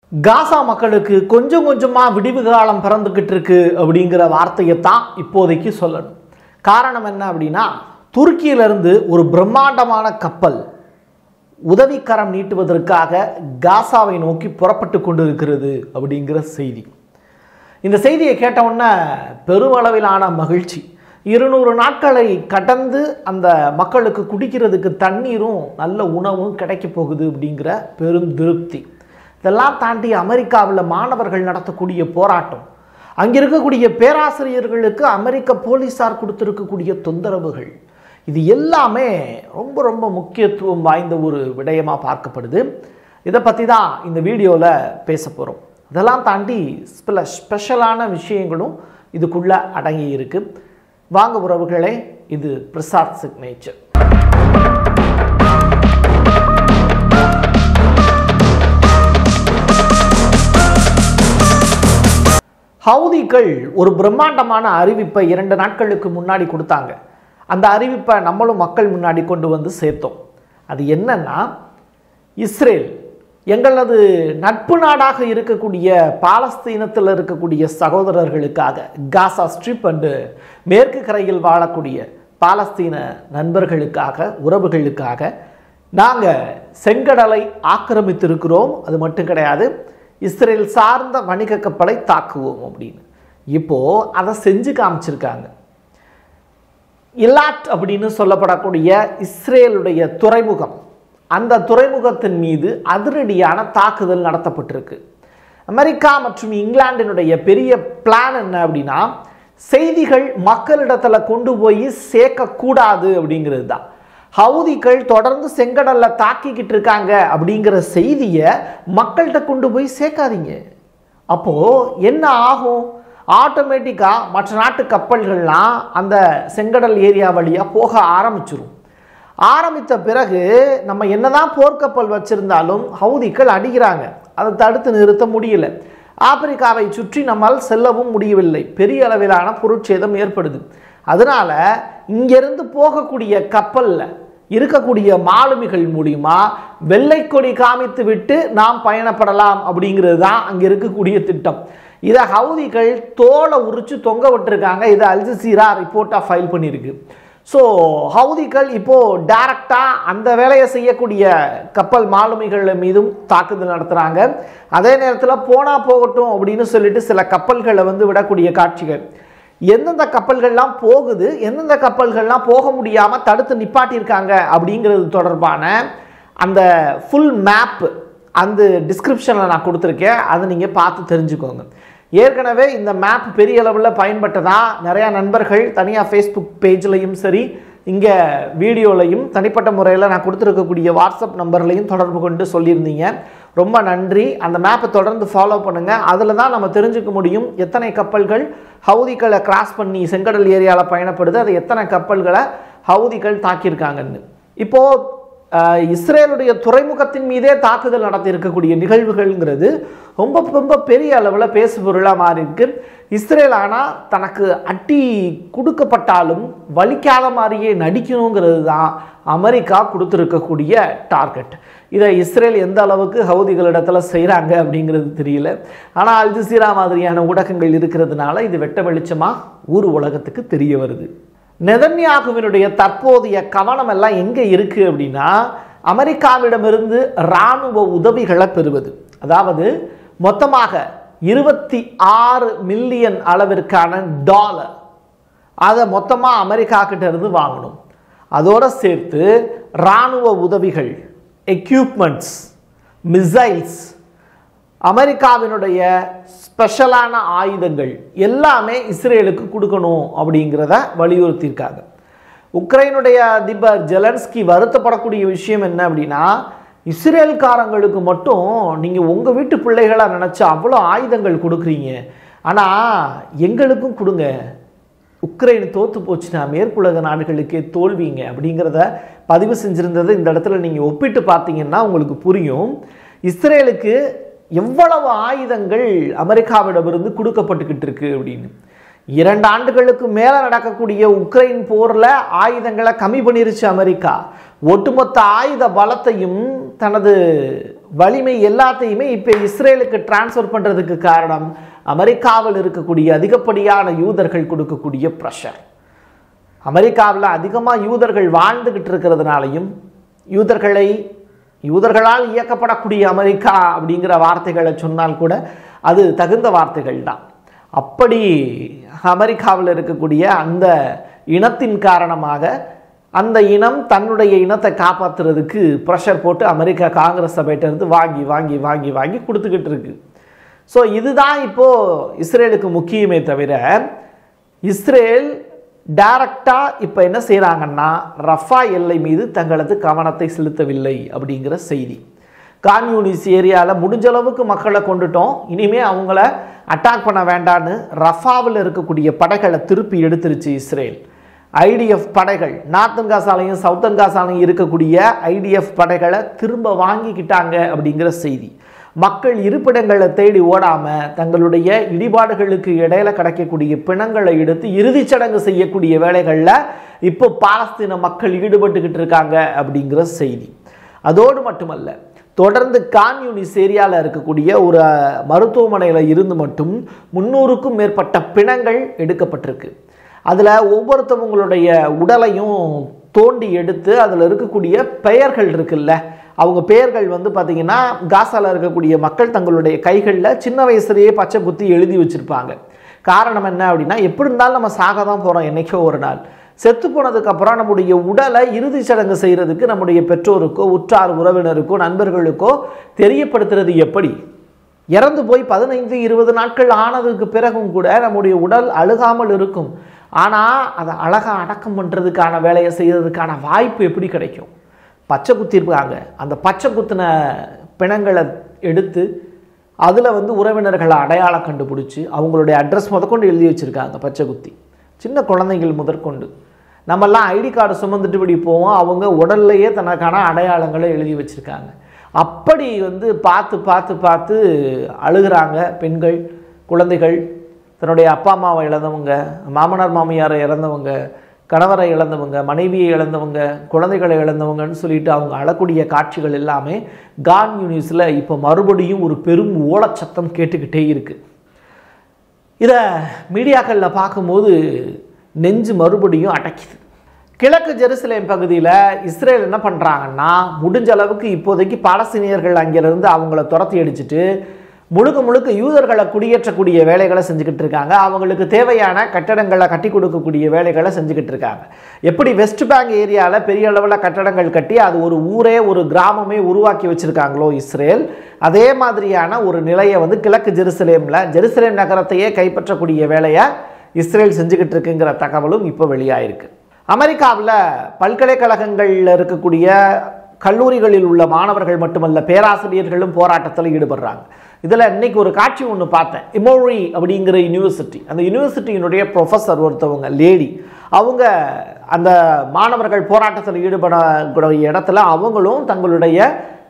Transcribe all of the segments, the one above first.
காசா மக்களுக்கு கொஞ்சம் கொஞ்சமாக விடிவு காலம் பிறந்துக்கிட்டு இருக்கு அப்படிங்கிற வார்த்தையை தான் இப்போதைக்கு சொல்லணும் காரணம் என்ன அப்படின்னா துருக்கியிலிருந்து ஒரு பிரம்மாண்டமான கப்பல் உதவிக்கரம் நீட்டுவதற்காக காசாவை நோக்கி புறப்பட்டு கொண்டிருக்கிறது அப்படிங்கிற செய்தி இந்த செய்தியை கேட்ட உடனே பெருமளவிலான மகிழ்ச்சி இருநூறு நாட்களை கடந்து அந்த மக்களுக்கு குடிக்கிறதுக்கு தண்ணீரும் நல்ல உணவும் கிடைக்க போகுது அப்படிங்கிற பெரும் திருப்தி இதெல்லாம் தாண்டி அமெரிக்காவில் மாணவர்கள் நடத்தக்கூடிய போராட்டம் அங்கே இருக்கக்கூடிய பேராசிரியர்களுக்கு அமெரிக்க போலீஸார் கொடுத்துருக்கக்கூடிய தொந்தரவுகள் இது எல்லாமே ரொம்ப ரொம்ப முக்கியத்துவம் வாய்ந்த ஒரு விடயமாக பார்க்கப்படுது இதை பற்றி தான் இந்த வீடியோவில் பேச போகிறோம் இதெல்லாம் தாண்டி சில ஸ்பெஷலான விஷயங்களும் இதுக்குள்ளே அடங்கி இருக்கு வாங்க உறவுகளே இது பிரசாத் சிக்னேச்சர் ஹவுதிகள் ஒரு பிரம்மாண்டமான அறிவிப்பை இரண்டு நாட்களுக்கு முன்னாடி கொடுத்தாங்க அந்த அறிவிப்பை நம்மளும் மக்கள் முன்னாடி கொண்டு வந்து சேர்த்தோம் அது என்னன்னா இஸ்ரேல் எங்களது நட்பு நாடாக இருக்கக்கூடிய பாலஸ்தீனத்தில் இருக்கக்கூடிய சகோதரர்களுக்காக காசா ஸ்ட்ரிப் அண்டு மேற்கு கரையில் வாழக்கூடிய பாலஸ்தீன நண்பர்களுக்காக உறவுகளுக்காக நாங்கள் செங்கடலை ஆக்கிரமித்திருக்கிறோம் அது மட்டும் கிடையாது இஸ்ரேல் சார்ந்த வணிக கப்பலை தாக்குவோம் அப்படின்னு இப்போது அதை செஞ்சு காமிச்சிருக்காங்க இலாட் அப்படின்னு சொல்லப்படக்கூடிய இஸ்ரேலுடைய துறைமுகம் அந்த துறைமுகத்தின் மீது அதிரடியான தாக்குதல் நடத்தப்பட்டிருக்கு அமெரிக்கா மற்றும் இங்கிலாந்தினுடைய பெரிய பிளான் என்ன அப்படின்னா செய்திகள் மக்களிடத்தில் கொண்டு போய் சேர்க்கக்கூடாது அப்படிங்கிறது தான் ஹவுதிகள் தொடர்ந்து செங்கடல்ல தாக்கிக்கிட்டு இருக்காங்க அப்படிங்கிற செய்தியை மக்கள்கிட்ட கொண்டு போய் சேர்க்காதீங்க அப்போது என்ன ஆகும் ஆட்டோமேட்டிக்காக மற்ற நாட்டு கப்பல்கள்லாம் அந்த செங்கடல் ஏரியா வழியாக போக ஆரம்பிச்சிரும் ஆரம்பித்த பிறகு நம்ம என்னதான் போர்க்கப்பல் வச்சிருந்தாலும் ஹவுதிகள் அடிக்கிறாங்க அதை தடுத்து நிறுத்த முடியல ஆப்பிரிக்காவை சுற்றி நம்மால் செல்லவும் முடியவில்லை பெரிய அளவிலான பொருட்சேதம் ஏற்படுது அதனால இங்கிருந்து போகக்கூடிய கப்பலில் இருக்கக்கூடிய மாலுமிகள் மூலியமா வெள்ளை கொடி காமித்து விட்டு நாம் பயணப்படலாம் அப்படிங்கிறது தான் அங்கே இருக்கக்கூடிய திட்டம் இதை ஹவுதிகள் தோலை உரிச்சு தொங்க விட்டுருக்காங்க இதை அல்ஜசீரா ரிப்போர்ட்டாக ஃபைல் பண்ணியிருக்கு ஸோ ஹவுதிகள் இப்போது டைரக்டாக அந்த வேலையை செய்யக்கூடிய கப்பல் மாலுமிகள் மீதும் தாக்குதல் நடத்துகிறாங்க அதே நேரத்தில் போனால் போகட்டும் அப்படின்னு சொல்லிட்டு சில கப்பல்களை வந்து விடக்கூடிய காட்சிகள் எந்தெந்த கப்பல்கள்லாம் போகுது எந்தெந்த கப்பல்கள்லாம் போக முடியாமல் தடுத்து நிப்பாட்டியிருக்காங்க அப்படிங்கிறது தொடர்பான அந்த ஃபுல் மேப் அந்த டிஸ்கிரிப்ஷனில் நான் கொடுத்துருக்கேன் அதை நீங்கள் பார்த்து தெரிஞ்சுக்கோங்க ஏற்கனவே இந்த மேப் பெரிய அளவில் பயன்பட்டதா நிறையா நண்பர்கள் தனியாக ஃபேஸ்புக் பேஜ்லையும் சரி இங்கே வீடியோலையும் தனிப்பட்ட முறையில் நான் கொடுத்துருக்கக்கூடிய வாட்ஸ்அப் நம்பர்லையும் தொடர்பு கொண்டு சொல்லியிருந்தீங்க ரொம்ப நன்றி அந்த மேப்பை தொடர்ந்து ஃபாலோ பண்ணுங்கள் அதில் தான் நம்ம தெரிஞ்சுக்க முடியும் எத்தனை கப்பல்கள் ஹவுதிகளை கிராஸ் பண்ணி செங்கடல் ஏரியாவில் பயணப்படுது அது எத்தனை கப்பல்களை ஹவுதிகள் தாக்கியிருக்காங்கன்னு இப்போது இஸ்ரேலுடைய துறைமுகத்தின் மீதே தாக்குதல் நடத்தி இருக்கக்கூடிய நிகழ்வுகள்ங்கிறது ரொம்ப ரொம்ப பெரிய அளவில் பேசு பொருளாக மாறி இருக்கு இஸ்ரேல் ஆனால் தனக்கு அட்டி கொடுக்கப்பட்டாலும் வலிக்காத மாதிரியே நடிக்கணுங்கிறது தான் அமெரிக்கா கொடுத்துருக்கக்கூடிய டார்கெட் இதை இஸ்ரேல் எந்த அளவுக்கு ஹவுதிகளிடத்தில் செய்கிறாங்க அப்படிங்கிறது தெரியல ஆனால் அல்ஜசீரா மாதிரியான ஊடகங்கள் இருக்கிறதுனால இது வெட்ட வெளிச்சமாக ஊர் உலகத்துக்கு தெரிய வருது நெதன்யாகுவினுடைய தற்போதைய கவனம் எல்லாம் எங்கே இருக்குது அப்படின்னா அமெரிக்காவிடமிருந்து இராணுவ உதவிகளை பெறுவது அதாவது மொத்தமாக இருபத்தி ஆறு மில்லியன் அளவிற்கான டாலர் அதை மொத்தமாக அமெரிக்கா கிட்ட இருந்து வாங்கணும் அதோடு சேர்த்து இராணுவ உதவிகள் எக்யூப்மெண்ட்ஸ் மிசைல்ஸ் அமெரிக்காவினுடைய ஸ்பெஷலான ஆயுதங்கள் எல்லாமே இஸ்ரேலுக்கு கொடுக்கணும் அப்படிங்கிறத வலியுறுத்தியிருக்காங்க உக்ரைனுடைய அதிபர் ஜெலன்ஸ்கி வருத்தப்படக்கூடிய விஷயம் என்ன அப்படின்னா இஸ்ரேல்காரங்களுக்கு மட்டும் நீங்கள் உங்கள் வீட்டு பிள்ளைகளாக நினச்சி அவ்வளோ ஆயுதங்கள் கொடுக்குறீங்க ஆனால் எங்களுக்கும் கொடுங்க உக்ரைன் தோற்று போச்சுன்னா மேற்குலக நாடுகளுக்கே தோல்விங்க அப்படிங்கிறத பதிவு செஞ்சுருந்ததை இந்த இடத்துல நீங்கள் ஒப்பிட்டு பார்த்தீங்கன்னா உங்களுக்கு புரியும் இஸ்ரேலுக்கு எவ்வளவு ஆயுதங்கள் அமெரிக்காவிடமிருந்து கொடுக்கப்பட்டுக்கிட்டு இருக்கு அப்படின்னு இரண்டு ஆண்டுகளுக்கு மேலே நடக்கக்கூடிய உக்ரைன் போரில் ஆயுதங்களை கம்மி பண்ணிருச்சு அமெரிக்கா ஒட்டுமொத்த ஆயுத பலத்தையும் தனது வலிமை எல்லாத்தையுமே இப்போ இஸ்ரேலுக்கு டிரான்ஸ்ஃபர் பண்ணுறதுக்கு காரணம் அமெரிக்காவில் இருக்கக்கூடிய அதிகப்படியான யூதர்கள் கொடுக்கக்கூடிய ப்ரெஷர் அமெரிக்காவில் அதிகமாக யூதர்கள் வாழ்ந்துக்கிட்டு இருக்கிறதுனாலையும் யூதர்களை யூதர்களால் இயக்கப்படக்கூடிய அமெரிக்கா அப்படிங்கிற வார்த்தைகளை சொன்னால் கூட அது தகுந்த வார்த்தைகள் தான் அப்படி அமெரிக்காவில் இருக்கக்கூடிய அந்த இனத்தின் காரணமாக அந்த இனம் தன்னுடைய இனத்தை காப்பாற்றுறதுக்கு ப்ரெஷர் போட்டு அமெரிக்கா காங்கிரஸ் சபையிட்டிருந்து வாங்கி வாங்கி வாங்கி வாங்கி கொடுத்துக்கிட்டு இருக்கு ஸோ இதுதான் இப்போது இஸ்ரேலுக்கு முக்கியமே தவிர இஸ்ரேல் டைரக்டாக இப்போ என்ன செய்கிறாங்கன்னா ரஃபா எல்லை மீது தங்களது கவனத்தை செலுத்தவில்லை அப்படிங்கிற செய்தி கான்யூனிஸ் ஏரியாவில் முடிஞ்ச அளவுக்கு மக்களை கொண்டுட்டோம் இனிமே அவங்கள அட்டாக் பண்ண வேண்டான்னு ரஃபாவில் இருக்கக்கூடிய படைகளை திருப்பி எடுத்துருச்சு இஸ்ரேல் ஐடிஎஃப் படைகள் நார்த்தன் காசாலையும் சவுத்தன் காசாலையும் இருக்கக்கூடிய ஐடிஎஃப் படைகளை திரும்ப வாங்கிக்கிட்டாங்க அப்படிங்கிற செய்தி மக்கள் இருப்பிடங்களை தேடி ஓடாம தங்களுடைய இடிபாடுகளுக்கு இடையில கிடைக்கக்கூடிய பிணங்களை எடுத்து இறுதிச் சடங்கு செய்யக்கூடிய வேலைகளில் இப்போ பாலஸ்தீன மக்கள் ஈடுபட்டுக்கிட்டு இருக்காங்க அப்படிங்கிற செய்தி அதோடு மட்டுமல்ல தொடர்ந்து கான்யூனிஸ் ஏரியாவில் இருக்கக்கூடிய ஒரு மருத்துவமனையில் இருந்து மட்டும் முன்னூறுக்கும் மேற்பட்ட பிணங்கள் எடுக்கப்பட்டிருக்கு அதில் ஒவ்வொருத்தவங்களுடைய உடலையும் தோண்டி எடுத்து அதில் இருக்கக்கூடிய பெயர்கள் இருக்குல்ல அவங்க பெயர்கள் வந்து பார்த்திங்கன்னா காசால இருக்கக்கூடிய மக்கள் தங்களுடைய கைகளில் சின்ன வயசுலேயே பச்சை குத்தி எழுதி வச்சுருப்பாங்க காரணம் என்ன அப்படின்னா எப்படி இருந்தாலும் நம்ம சாக தான் போகிறோம் என்றைக்கோ ஒரு நாள் செத்து போனதுக்கப்புறம் நம்முடைய உடலை இறுதிச் சடங்கு செய்கிறதுக்கு நம்முடைய பெற்றோருக்கோ உற்றார் உறவினருக்கோ நண்பர்களுக்கோ தெரியப்படுத்துறது எப்படி இறந்து போய் பதினைந்து இருபது நாட்கள் ஆனதுக்கு பிறகும் கூட நம்முடைய உடல் அழுகாமல் இருக்கும் ஆனால் அதை அழகாக அடக்கம் பண்ணுறதுக்கான வேலையை செய்கிறதுக்கான வாய்ப்பு எப்படி கிடைக்கும் பச்சை குத்திருப்பாங்க அந்த பச்சை குத்தின பிணங்களை எடுத்து அதில் வந்து உறவினர்களை அடையாளம் கண்டுபிடிச்சி அவங்களுடைய அட்ரஸ் முதற்கொண்டு எழுதி வச்சுருக்காங்க பச்சை குத்தி சின்ன குழந்தைகள் முதற்கொண்டு நம்மெல்லாம் ஐடி கார்டு சுமந்துட்டு இப்படி போவோம் அவங்க உடல்லையே தனக்கான அடையாளங்களை எழுதி வச்சுருக்காங்க அப்படி வந்து பார்த்து பார்த்து பார்த்து அழுகிறாங்க பெண்கள் குழந்தைகள் தன்னுடைய அப்பா அம்மாவை இழந்தவங்க மாமனார் மாமியாரை இழந்தவங்க கணவரை இழந்தவங்க மனைவியை இழந்தவங்க குழந்தைகளை இழந்தவங்கன்னு சொல்லிட்டு அவங்க அழக்கூடிய காட்சிகள் எல்லாமே கான் யூனிஸில் இப்போ மறுபடியும் ஒரு பெரும் ஓலச்சத்தம் கேட்டுக்கிட்டே இருக்குது இதை மீடியாக்களில் பார்க்கும்போது நெஞ்சு மறுபடியும் அடைக்குது கிழக்கு ஜெருசலேம் பகுதியில் இஸ்ரேல் என்ன பண்ணுறாங்கன்னா முடிஞ்ச அளவுக்கு இப்போதைக்கு பாலஸ்தீனியர்கள் அங்கிருந்து அவங்கள துரத்தி அடிச்சுட்டு முழுக்க முழுக்க யூதர்களை குடியேற்றக்கூடிய வேலைகளை செஞ்சுக்கிட்டு இருக்காங்க அவங்களுக்கு தேவையான கட்டடங்களை கட்டி கொடுக்கக்கூடிய வேலைகளை செஞ்சுக்கிட்டு இருக்காங்க எப்படி வெஸ்ட் பேங்க் ஏரியாவில் பெரிய அளவில் கட்டடங்கள் கட்டி அது ஒரு ஊரே ஒரு கிராமமே உருவாக்கி வச்சுருக்காங்களோ இஸ்ரேல் அதே மாதிரியான ஒரு நிலையை வந்து கிழக்கு ஜெருசலேமில் ஜெருசலேம் நகரத்தையே கைப்பற்றக்கூடிய வேலையை இஸ்ரேல் செஞ்சுக்கிட்டு இருக்குங்கிற தகவலும் இப்போ வெளியாயிருக்கு அமெரிக்காவில் பல்கலைக்கழகங்களில் இருக்கக்கூடிய கல்லூரிகளில் உள்ள மாணவர்கள் மட்டுமல்ல பேராசிரியர்களும் போராட்டத்தில் ஈடுபடுறாங்க இதில் இன்னைக்கு ஒரு காட்சி ஒன்று பார்த்தேன் இமோரி அப்படிங்கிற யூனிவர்சிட்டி அந்த யூனிவர்சிட்டியினுடைய ப்ரொஃபஸர் ஒருத்தவங்க லேடி அவங்க அந்த மாணவர்கள் போராட்டத்தில் ஈடுபடக்கூடிய இடத்துல அவங்களும் தங்களுடைய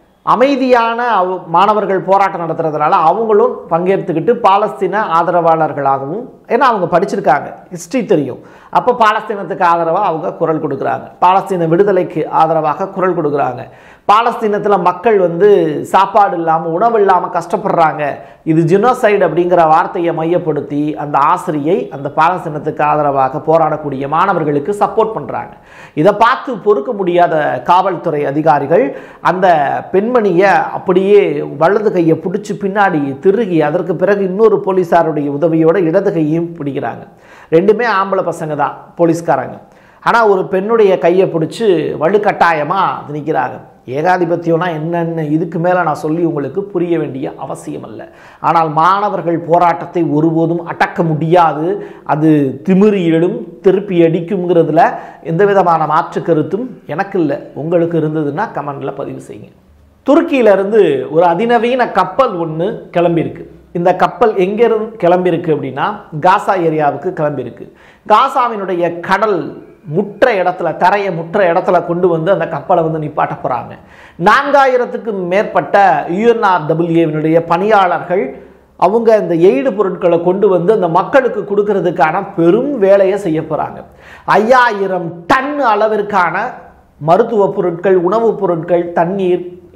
அமைதியான அவ- மாணவர்கள் போராட்டம் நடத்துறதுனால அவங்களும் பங்கேற்றுக்கிட்டு பாலஸ்தீன ஆதரவாளர்களாகவும் ஏன்னா அவங்க படிச்சிருக்காங்க ஹிஸ்ட்ரி தெரியும் அப்போ பாலஸ்தீனத்துக்கு ஆதரவாக அவங்க குரல் கொடுக்குறாங்க பாலஸ்தீன விடுதலைக்கு ஆதரவாக குரல் கொடுக்குறாங்க பாலஸ்தீனத்தில் மக்கள் வந்து சாப்பாடு இல்லாமல் உணவு இல்லாமல் கஷ்டப்படுறாங்க இது ஜினோசைடு அப்படிங்கிற வார்த்தையை மையப்படுத்தி அந்த ஆசிரியை அந்த பாலஸ்தீனத்துக்கு ஆதரவாக போராடக்கூடிய மாணவர்களுக்கு சப்போர்ட் பண்ணுறாங்க இதை பார்த்து பொறுக்க முடியாத காவல்துறை அதிகாரிகள் அந்த பெண்மணியை அப்படியே வலது கையை பிடிச்சி பின்னாடி திருகி அதற்கு பிறகு இன்னொரு போலீஸாருடைய உதவியோட இடது கையையும் பிடிக்கிறாங்க ரெண்டுமே ஆம்பளை பசங்க தான் போலீஸ்காரங்க ஆனால் ஒரு பெண்ணுடைய கையை பிடிச்சி வலுக்கட்டாயமாக நிற்கிறாங்க ஏகாதிபத்தியம்னா என்னன்னு இதுக்கு மேலே நான் சொல்லி உங்களுக்கு புரிய வேண்டிய அவசியம் அல்ல ஆனால் மாணவர்கள் போராட்டத்தை ஒருபோதும் அடக்க முடியாது அது திமிரி எழும் திருப்பி அடிக்குங்கிறதுல எந்த விதமான மாற்று கருத்தும் எனக்கு இல்லை உங்களுக்கு இருந்ததுன்னா கமெண்டில் பதிவு செய்யுங்க துருக்கியிலிருந்து ஒரு அதிநவீன கப்பல் ஒன்று கிளம்பியிருக்கு இந்த கப்பல் எங்கேருந்து கிளம்பியிருக்கு அப்படின்னா காசா ஏரியாவுக்கு கிளம்பியிருக்கு காசாவினுடைய கடல் முற்ற இடத்துல தரையை முற்ற இடத்துல கொண்டு வந்து அந்த கப்பலை வந்து நிப்பாட்ட போகிறாங்க நான்காயிரத்துக்கும் மேற்பட்ட யுஎன்ஆர்டபிள்யூவினுடைய பணியாளர்கள் அவங்க இந்த எய்டு பொருட்களை கொண்டு வந்து அந்த மக்களுக்கு கொடுக்கறதுக்கான பெரும் வேலையை செய்ய போகிறாங்க ஐயாயிரம் டன் அளவிற்கான மருத்துவ பொருட்கள் உணவுப் பொருட்கள் தண்ணீர்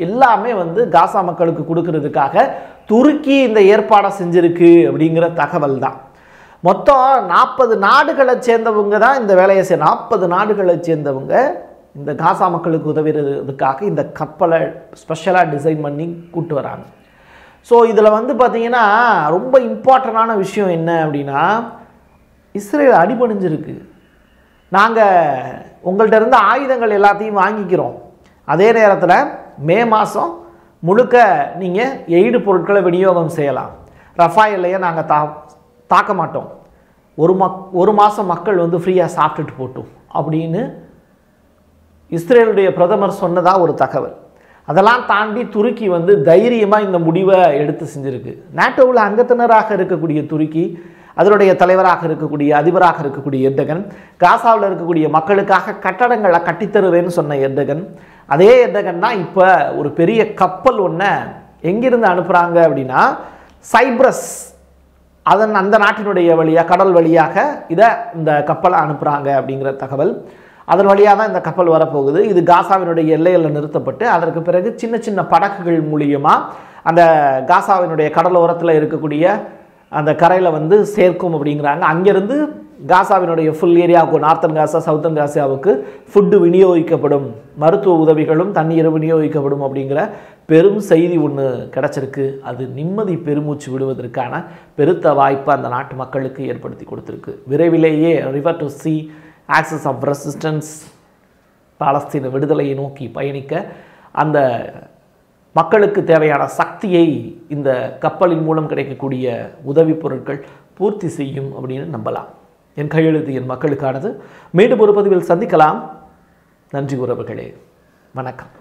எல்லாமே வந்து காசா மக்களுக்கு கொடுக்கறதுக்காக துருக்கி இந்த ஏற்பாடை செஞ்சிருக்கு அப்படிங்கிற தகவல் தான் மொத்தம் நாற்பது நாடுகளை சேர்ந்தவங்க தான் இந்த வேலையை செய்ய நாற்பது நாடுகளை சேர்ந்தவங்க இந்த காசா மக்களுக்கு உதவுறதுக்காக இந்த கப்பலை ஸ்பெஷலாக டிசைன் பண்ணி கூட்டு வராங்க ஸோ இதில் வந்து பார்த்தீங்கன்னா ரொம்ப இம்பார்ட்டண்டான விஷயம் என்ன அப்படின்னா இஸ்ரேல் அடிபணிஞ்சிருக்கு நாங்கள் உங்கள்கிட்ட இருந்த ஆயுதங்கள் எல்லாத்தையும் வாங்கிக்கிறோம் அதே நேரத்தில் மே மாதம் முழுக்க நீங்கள் எய்டு பொருட்களை விநியோகம் செய்யலாம் ரஃபாயிலையே நாங்கள் தா தாக்க மாட்டோம் ஒரு மக் ஒரு மாதம் மக்கள் வந்து ஃப்ரீயாக சாப்பிட்டுட்டு போட்டோம் அப்படின்னு இஸ்ரேலுடைய பிரதமர் சொன்னதா ஒரு தகவல் அதெல்லாம் தாண்டி துருக்கி வந்து தைரியமாக இந்த முடிவை எடுத்து செஞ்சிருக்கு நாட்டோவில் அங்கத்தினராக இருக்கக்கூடிய துருக்கி அதனுடைய தலைவராக இருக்கக்கூடிய அதிபராக இருக்கக்கூடிய எர்டகன் காசாவில் இருக்கக்கூடிய மக்களுக்காக கட்டடங்களை கட்டித்தருவேன்னு சொன்ன எர்டகன் அதே எர்டகன் தான் இப்போ ஒரு பெரிய கப்பல் ஒன்றை எங்கிருந்து அனுப்புகிறாங்க அப்படின்னா சைப்ரஸ் அதன் அந்த நாட்டினுடைய வழியாக கடல் வழியாக இதை இந்த கப்பலை அனுப்புகிறாங்க அப்படிங்கிற தகவல் அதன் வழியாக தான் இந்த கப்பல் வரப்போகுது இது காசாவினுடைய எல்லையில் நிறுத்தப்பட்டு அதற்கு பிறகு சின்ன சின்ன படகுகள் மூலியமாக அந்த காசாவினுடைய கடலோரத்தில் இருக்கக்கூடிய அந்த கரையில் வந்து சேர்க்கும் அப்படிங்கிறாங்க அங்கேருந்து காசாவினுடைய ஃபுல் ஏரியாவுக்கு நார்த்தன் காசா சவுத்தன் காசாவுக்கு ஃபுட்டு விநியோகிக்கப்படும் மருத்துவ உதவிகளும் தண்ணீர் விநியோகிக்கப்படும் அப்படிங்கிற பெரும் செய்தி ஒன்று கிடச்சிருக்கு அது நிம்மதி பெருமூச்சு விடுவதற்கான பெருத்த வாய்ப்பை அந்த நாட்டு மக்களுக்கு ஏற்படுத்தி கொடுத்துருக்கு விரைவிலேயே river to sea axis of resistance பாலஸ்தீன விடுதலையை நோக்கி பயணிக்க அந்த மக்களுக்கு தேவையான சக்தியை இந்த கப்பலின் மூலம் கிடைக்கக்கூடிய உதவிப் பொருட்கள் பூர்த்தி செய்யும் அப்படின்னு நம்பலாம் என் கையெழுத்து என் மக்களுக்கானது மீண்டும் ஒரு பதிவில் சந்திக்கலாம் நன்றி உறவுகளே வணக்கம்